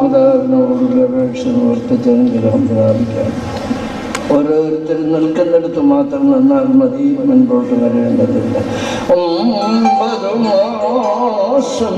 മാതാവിനോടുള്ള അപേക്ഷ നിവർത്തിച്ച് അനുഗ്രഹം പ്രാപിക്കാം ഓരോരുത്തരും നിൽക്കുന്നിടത്ത് മാത്രം നിന്നാൽ മതി മുൻപോട്ട് വരേണ്ടതില്ല ഒമ്പത് മാസം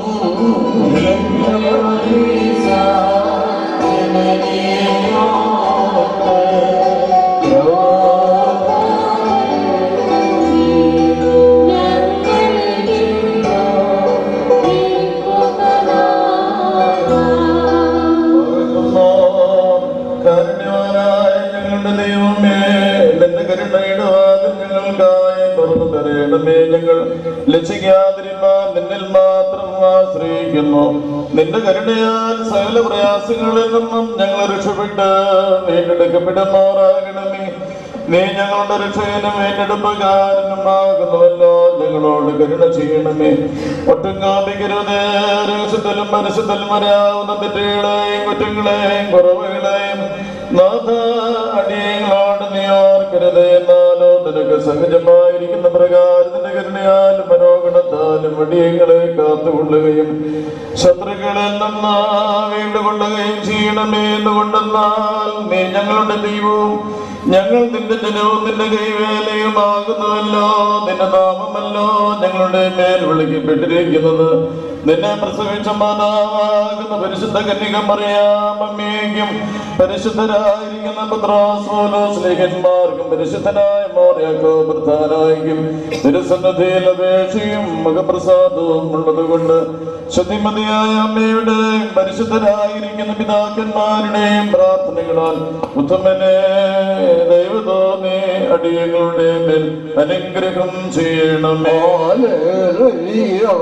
കാരുണ്യവാനായ ഞങ്ങളുടെ ദൈവമേ നിന്റെ കരുണയുടെ വാതിൽ ഞങ്ങൾക്കായി തുറന്നു തരേണമേ ഞങ്ങൾ ലക്ഷിക്കാതിരുന്നാൽ നിന്നിൽ മാത്രം ആശ്രയിക്കുന്നു നിന്റെ കരുണയാൽ സകല പ്രയാസങ്ങളിൽ നിന്നും ഞങ്ങൾ രക്ഷപ്പെട്ട് വീണ്ടെടുക്കപ്പെടുന്നവരാകണമേ നീ ഞങ്ങളുടെ രക്ഷകനും വീണ്ടെടുപ്പുകാരനുമാകുന്നുവല്ലോ ഞങ്ങളോട് കരുണ ചെയ്യണമേ ഒട്ടും കാപിക്കരുതേ രഹസ്യത്തിലും മനസ്സത്തിലും വരാവുന്ന തെറ്റുകളെയും കുറ്റങ്ങളെയും കുറവുകളെയും നാഥ അടിയങ്ങളോട് നീ ഓർക്കരുത് എന്നാലോ നിനക്ക് സഹജമായിരിക്കുന്ന പ്രകാരത്തിന്റെ കരുണയാലും മനോഗണത്താലും അടിയങ്ങളെ കാത്തുകൊള്ളുകയും ശത്രുക്കളിൽ നിന്ന് വീണ്ടുകൊള്ളുകയും ചെയ്യണമേ എന്നുകൊണ്ടെന്നാൽ നീ ഞങ്ങളുടെ ദൈവവും ഞങ്ങൾ നിന്റെ ജനവും നിന്റെ കൈവേലയുമാകുന്നുവല്ലോ നിന്റെ നാമമല്ലോ ഞങ്ങളുടെ മേൽ വിളിക്കപ്പെട്ടിരിക്കുന്നത് നിന്നെ പ്രസവിച്ച മാതാവാകുന്ന പരിശുദ്ധ കന്യക മറിയാമമ്മയ്ക്കും പരിശുദ്ധരായിരിക്കുന്ന പത്രാസ്മോലോസ്ലേഖന്മാർക്കും പരിശുദ്ധനായ മോറിയാക്കോ പ്രധാനായിരിക്കും തിരുസന്നധിയിൽ അപേക്ഷയും മുഖപ്രസാദവും ഉള്ളതുകൊണ്ട് ശുദ്ധിമതിയായ അമ്മയുടെ പരിശുദ്ധരായിരിക്കുന്ന പിതാക്കന്മാരുടെയും പ്രാർത്ഥനകളാൽ ഉത്തമനെ ദൈവതോന്നി അടിയങ്ങളുടെ മേൽ അനുഗ്രഹം ചെയ്യണമേ ഹല്ലേലൂയ,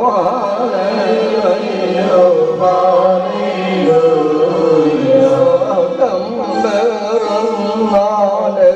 ഹല്ലേലൂയ, ഹല്ലേലൂയ. കമ്പരന്നാലെ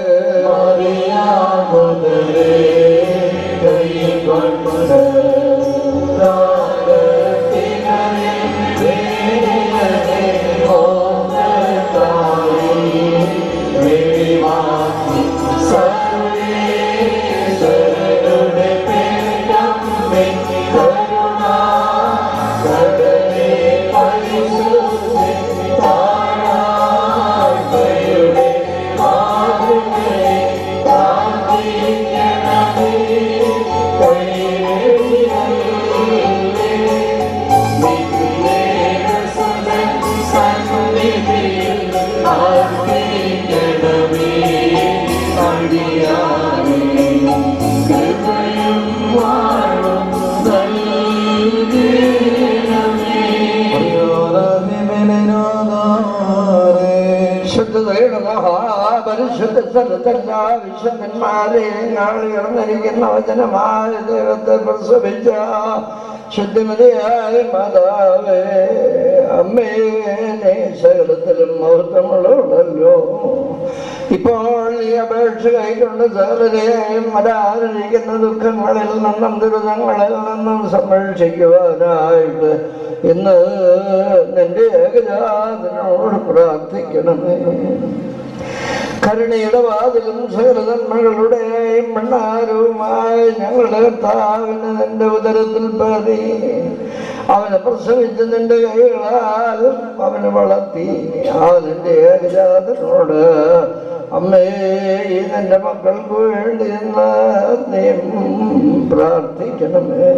ശുദ്ധതയുടെ മഹാപരിശുദ്ധ സ്ഥലത്തെല്ലാ വിശുദ്ധന്മാരെ നാളെ ഉയർന്നിരിക്കുന്ന വചനമായ ദൈവത്തെ പ്രസവിച്ച ശുദ്ധിമതിയായ മാതാവേ അമ്മേ നീ സകലത്തിലും മഹത്വമുള്ളവളല്ലോ ഇപ്പോൾ ഈ അപേക്ഷ കൈക്കൊണ്ട് സകലരെയും വരാനിരിക്കുന്ന ദുഃഖങ്ങളിൽ നിന്നും ദുരിതങ്ങളിൽ നിന്നും സംരക്ഷിക്കുവാനായിട്ട് ഇന്ന് നിന്റെ ഏകജാതനോട് പ്രാർത്ഥിക്കണമേ കരുണയുടെ വാതിലും സകലതന്മകളുടെയും മണ്ണാരവുമായി ഞങ്ങളുടെ കർത്താവിന് നിന്റെ ഉദരത്തിൽ പേറി അവനെ പ്രസവിച്ച് നിന്റെ കൈകളാൽ അവനെ വളർത്തി ആ നിന്റെ ഏകജാതനോട് അമ്മേ ഈ നിന്റെ മക്കൾക്ക് വേണ്ടി എന്ന് നീ പ്രാർത്ഥിക്കണമേ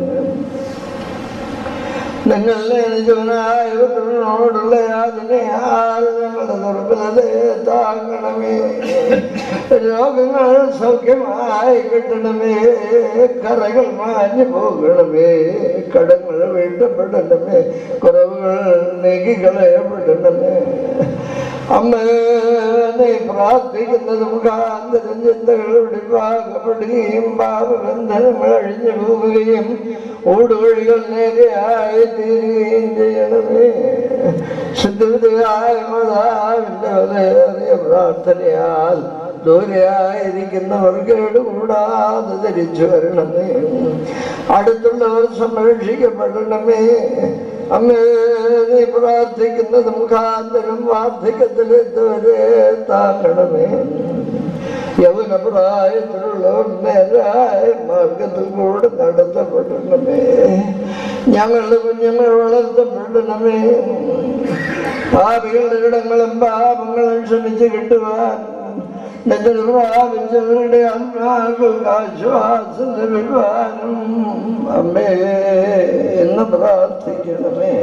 നിങ്ങൾ ജനായോടുള്ള യാതനയാൽ ഞങ്ങളുടെ ദുർബലതയെ താങ്ങണമേ രോഗങ്ങൾ സൗഖ്യമായി കിട്ടണമേ കറകൾ മാഞ്ഞു പോകണമേ കടങ്ങൾ വീട്ടപ്പെടണമേ കുറവുകൾ നീക്കി കളയപ്പെടണമേ അമ്മ നീ പ്രാർത്ഥിക്കുന്നത് മുഖാന്തരം ചിന്തകൾ വെടിപ്പാകപ്പെടുകയും പാപബന്ധനങ്ങൾ അഴിഞ്ഞു പോവുകയും ഊടുവഴികൾ നേരെയായി തീരുകയും ചെയ്യണമേ ശുദ്ധിതയായ മാതാവിന്റെ വിലയേറിയ പ്രാർത്ഥനയാൽ ദൂരെയായിരിക്കുന്നവർ കേടുകൂടാതെ ധരിച്ചു വരണമേ അടുത്തുള്ളവർ സംരക്ഷിക്കപ്പെടണമേ അമ്മേ നീ പ്രാർത്ഥിക്കുന്നത് മുഖാന്തരം വാർദ്ധക്യത്തിലെത്തുവരെ താങ്ങണമേ യവന പ്രായത്തിലുള്ളവർ നേരായ മാർഗത്തിൽ കൂടെ നടത്തപ്പെടണമേ ഞങ്ങളുടെ കുഞ്ഞുങ്ങൾ വളർത്തപ്പെടണമേ പാപികളുടെ ഇടങ്ങളും പാപങ്ങളും ക്ഷമിച്ച് കിട്ടുവാൻ നിന്റെ പ്രാപിച്ചവരുടെ ആത്മാക്കൾക്ക് ആശ്വാസം ലഭിക്കുവാനും അമ്മേ എന്ന് പ്രാർത്ഥിക്കണമേ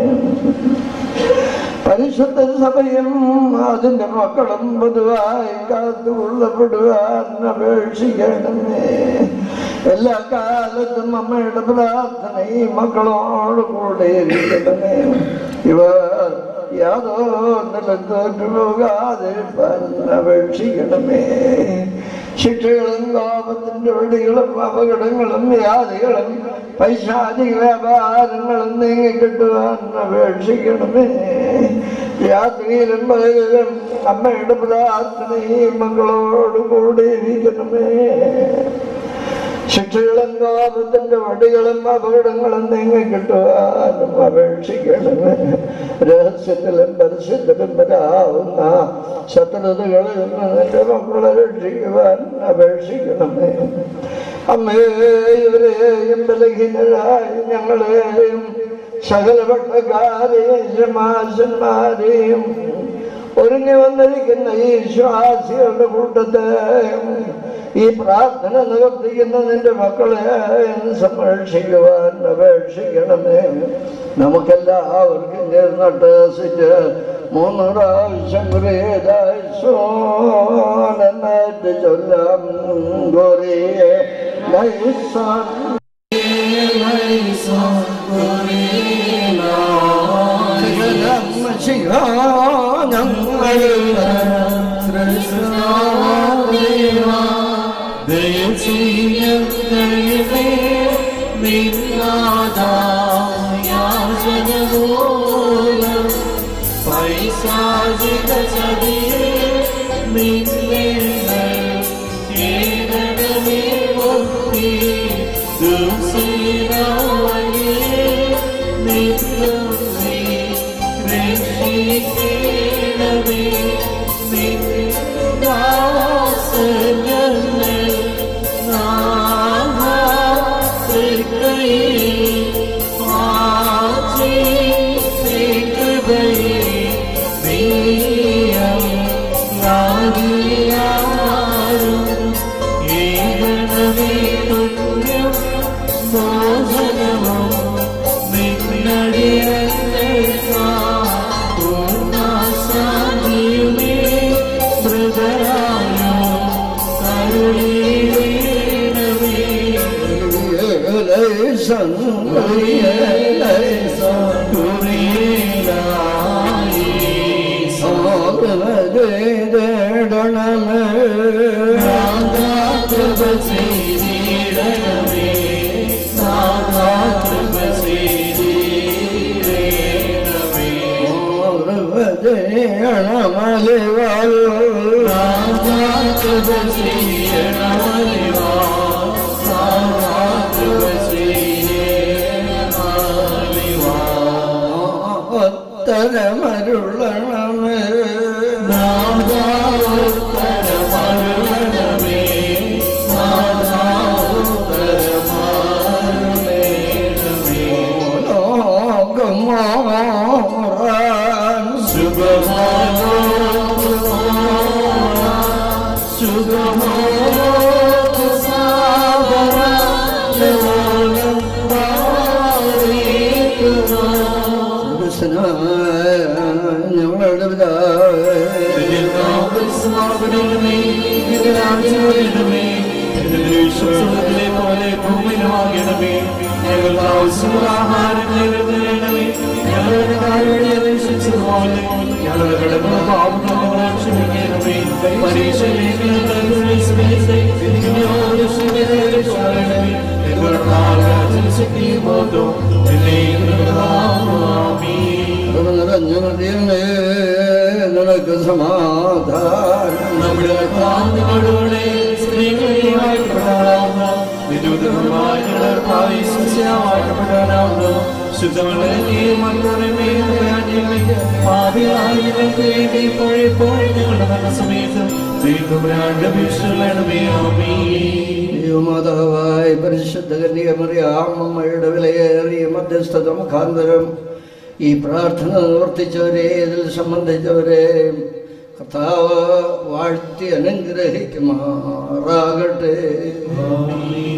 പരിശുദ്ധ സഭയും അതിന്റെ മക്കളും പൊതുവായി കാത്തുകൊള്ളപ്പെടുവാൻ അപേക്ഷിക്കണമേ എല്ലാ കാലത്തും അമ്മയുടെ പ്രാർത്ഥന ഈ മക്കളോട് കൂടെ ഇരിക്കണമേ ഇവർ യാതൊന്നിലും തോറ്റുപോകാതെ അപേക്ഷിക്കണമേ ശിക്ഷകളും കോപത്തിന്റെ വഴികളും അപകടങ്ങളും വ്യാധികളും പൈശാചിക വ്യാപാരങ്ങളും നീങ്ങിക്കിട്ടുവാൻ അപേക്ഷിക്കണമേ രാത്രിയിലും പകലും അമ്മയുടെ പ്രാർത്ഥന ഈ മക്കളോട് കൂടി ഇരിക്കണമേ ശിക്ഷകളും കോപത്തിന്റെ വടികളും അപകടങ്ങളും നീങ്ങി കിട്ടുവാനും അപേക്ഷിക്കണമേ രഹസ്യത്തിലും പരസ്യത്തിലും വരാവുന്ന ശത്രുതകളിൽ നിന്ന് നിന്റെ മക്കളെ രക്ഷിക്കുവാൻ അപേക്ഷിക്കണമേ അമ്മേ ഇവരെയും ബലഹീനരായി ഞങ്ങളെയും സകല ഭക്ഷക്കാരെയും ശമാശന്മാരെയും ഒരുങ്ങി വന്നിരിക്കുന്ന ഈ ശ്വാസികളുടെ കൂട്ടത്തെ ഈ പ്രാർത്ഥന നിവർത്തിക്കുന്ന നിന്റെ മക്കളെ സംരക്ഷിക്കുവാൻ അപേക്ഷിക്കണമേ നമുക്കെല്ലാവർക്കും ചേർന്നിട്ട് സിറ്റ് മൂന്ന് പ്രാവശ്യം പ്രിയതായിട്ട് ചൊല്ലാം ഗോറിയെ നൈസാൻ ഉത്തരമരുളണമേ ലോകമോറാൻ ഞങ്ങളുടെ പിതാവേ കൃപ നിറഞ്ഞ മതിയമേ നിനക്ക് സമാധാനം നമ്മുടെ പ്രാർത്ഥനകളോടെ സ്ത്രീകളെയുമായി പ്രധാനാവുന്ന വിദ്യുതമായ വാഴ്ത്തപ്പെടാനാവുന്നു ശുദ്ധമളനെ മക്കളെ പാപികളായ ഞങ്ങൾക്ക് വേണ്ടി ഇപ്പോഴിപ്പോൾ ഞങ്ങളുടെ മരണസമയത്തും വീണ്ടും രാജഭിഷണമേ ആമേ ദൈവമാതാവായ പരിശുദ്ധ കന്യകമറിയാമ്മയുടെ വിലയേറിയ മധ്യസ്ഥത മുഖാന്തരം ഈ പ്രാർത്ഥന നിവർത്തിച്ചവരെ ഇതിൽ സംബന്ധിച്ചവരെ കർത്താവ് വാഴ്ത്തി അനുഗ്രഹിക്കുമാറാകട്ടെ